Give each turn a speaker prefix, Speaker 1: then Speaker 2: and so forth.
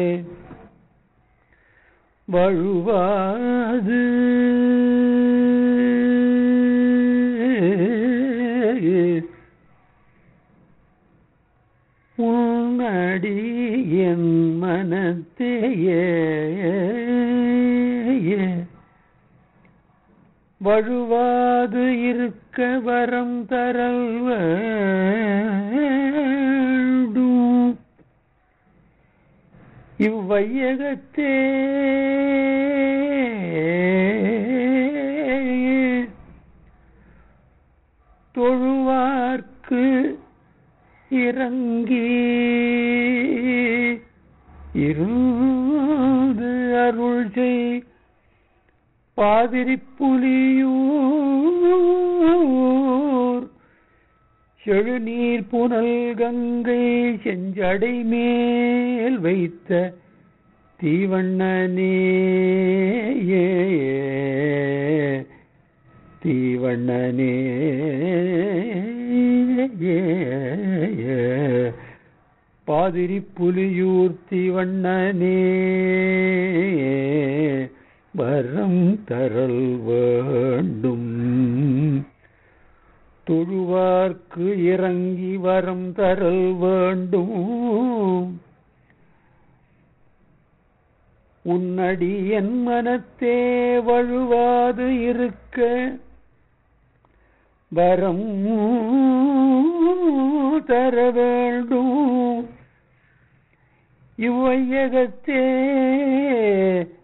Speaker 1: வழுவாது உன்னடி என் மனத்தேயே வழுவாது இருக்க வரம் தரல் வேண்டும் இவ்வையகத்தே தொழுவார்க்கு இறங்கி இருந்து அருள் செய் பாதிரி புலியூர் செழுநீர் புனல் கங்கை செஞ்சடை மேல் வைத்த தீவண்ணனே ஏ தீவண்ணனே ஏ பாதிரி புலியூர் தீவண்ணனே வரம் தரல் வேண்டும் தொழுவார்க்கு இறங்கி வரம் தரல் வேண்டும் உன்னடி என் மனத்தே வழுவாது இருக்க வரம் தர வேண்டும் இவ்வையகத்தே